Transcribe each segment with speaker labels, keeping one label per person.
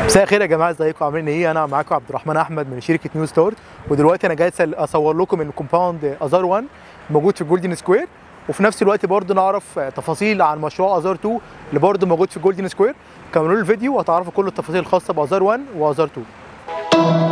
Speaker 1: مساء الخير يا جماعه ازيكم عاملين ايه انا معاكم عبد الرحمن احمد من شركه نيو ستارت ودلوقتي انا جاي أسل- اصور لكم الكومباوند ازار 1 موجود في جولدن سكوير وفي نفس الوقت برضه نعرف تفاصيل عن مشروع ازار 2 اللي برضه موجود في جولدن سكوير كملوا لي الفيديو وهتعرفوا كل التفاصيل الخاصه بازار 1 وازار 2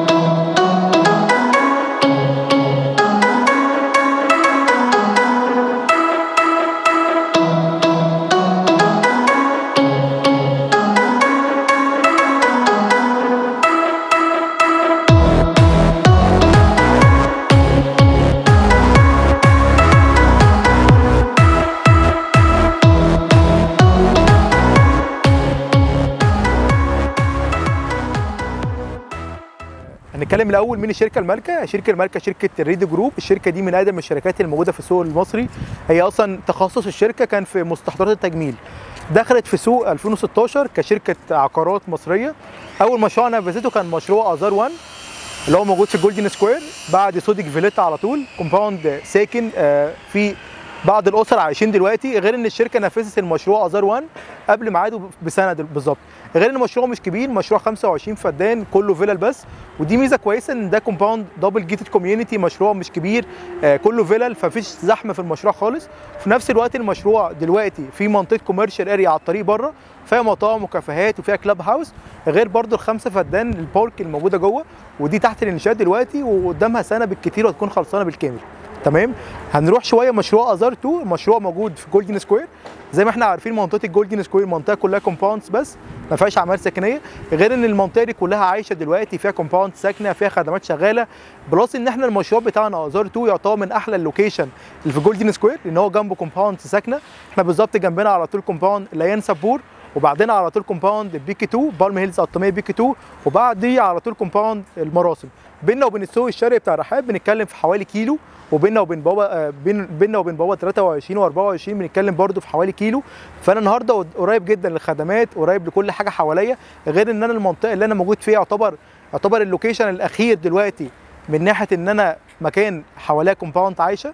Speaker 1: هنتكلم الاول مين الشركه المالكه الشركه المالكه شركه ريدي جروب الشركه دي من اقدم الشركات الموجوده في السوق المصري هي اصلا تخصص الشركه كان في مستحضرات التجميل دخلت في سوق 2016 كشركه عقارات مصريه اول مشروع نفذته كان مشروع ازار 1 اللي هو موجود في جولدن سكوير بعد سودك فيليتا على طول كومباوند ساكن آه، في بعض الاسر عايشين دلوقتي غير ان الشركه نفذت المشروع ازار 1 قبل ميعاده بسنه دل- بالظبط غير ان المشروع مش كبير مشروع 25 فدان كله فيلل بس ودي ميزه كويسه ان ده كومباوند دبل جيتد كوميونتي مشروع مش كبير آه كله فيلل فمفيش زحمه في المشروع خالص في نفس الوقت المشروع دلوقتي في منطقه كوميرشال اريا على الطريق بره فيها مطاعم وكافيهات وفيها كلاب هاوس غير برضو الخمسه فدان البارك الموجوده جوه ودي تحت الانشاء دلوقتي وقدامها سنه بالكتير وتكون خلصانه بالكامل تمام هنروح شويه مشروع ازار 2 المشروع موجود في جولدن سكوير زي ما احنا عارفين منطقه الجولدن سكوير منطقه كلها كومباوندز بس ما فيهاش اعمال سكنيه غير ان المنطقه دي كلها عايشه دلوقتي فيها كومباوند ساكنه فيها خدمات شغاله بلس ان احنا المشروع بتاعنا ازار 2 يعتبر من احلى اللوكيشن اللي في جولدن سكوير لان هو جنبه كومباوند ساكنه احنا بالظبط جنبنا على طول كومباوند ليان سبور وبعدين على طول كومباوند بيكي 2 بالم هيلز قطاميه بيكي 2 وبعديه على طول كومباوند المراسم بيننا وبين السوق الشرقي بتاع رحاب بنتكلم في حوالي كيلو وبيننا وبين بابا آه، بين بيننا وبين بابا 23 و24 بنتكلم برده في حوالي كيلو فانا النهارده قد- قريب جدا للخدمات قريب لكل حاجه حواليا غير ان انا المنطقه اللي انا موجود فيها يعتبر يعتبر اللوكيشن الاخير دلوقتي من ناحيه ان انا مكان حواليا كومباوند عايشه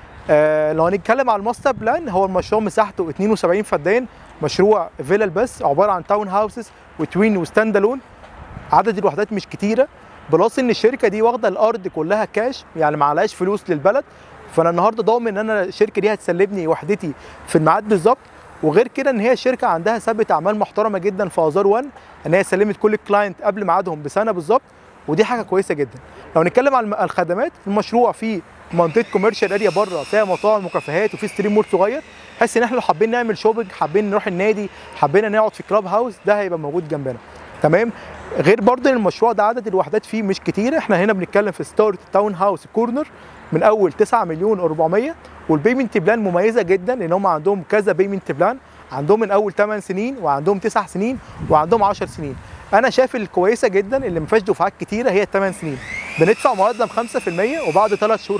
Speaker 1: آه لو هنتكلم على الماستر بلان هو المشروع مساحته 72 فدان مشروع فيلل بس عباره عن تاون هاوسز وتوين وستاند الون عدد الوحدات مش كتيره بلس ان الشركه دي واخده الارض كلها كاش يعني ما عليهاش فلوس للبلد فانا النهارده ضامن ان انا الشركه دي هتسلبني وحدتي في الميعاد بالظبط وغير كده ان هي الشركه عندها ثبت اعمال محترمه جدا في ازار 1 ان هي سلمت كل الكلاينت قبل ميعادهم بسنه بالظبط ودي حاجه كويسه جدا لو نتكلم عن الخدمات المشروع فيه منطقه كوميرشال اريا بره فيها مطاعم وكافيهات وفي ستريم مول صغير بحيث ان احنا لو حابين نعمل شوبينج حابين نروح النادي حابين نقعد في كلاب هاوس ده هيبقى موجود جنبنا تمام غير برضه ان المشروع ده عدد الوحدات فيه مش كتير احنا هنا بنتكلم في ستارت تاون هاوس كورنر من اول 9 مليون 400 والبيمنت بلان مميزه جدا لان هم عندهم كذا بيمنت بلان عندهم من اول 8 سنين وعندهم 9 سنين وعندهم 10 سنين انا شايف الكويسه جدا اللي ما فيهاش دفعات كتيره هي الثمان سنين بندفع مقدم 5% وبعد 3 شهور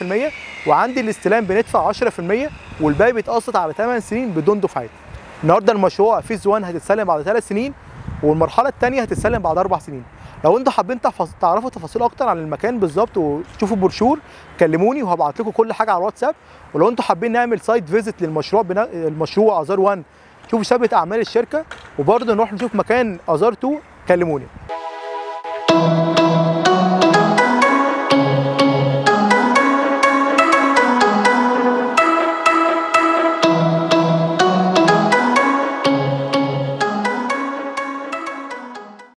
Speaker 1: 5% وعندي الاستلام بندفع 10% والباقي بيتقسط على 8 سنين بدون دفعات النهارده المشروع فيز 1 هتتسلم بعد 3 سنين والمرحله الثانيه هتتسلم بعد اربع سنين لو انتوا حابين تفاص- تعرفوا تفاصيل اكتر عن المكان بالظبط وتشوفوا بروشور كلموني وهبعت لكم كل حاجه على الواتساب ولو انتوا حابين نعمل سايت فيزيت للمشروع بنا... المشروع ازار 1 شوفوا ثبت اعمال الشركه وبرضه نروح نشوف مكان ازار 2 كلموني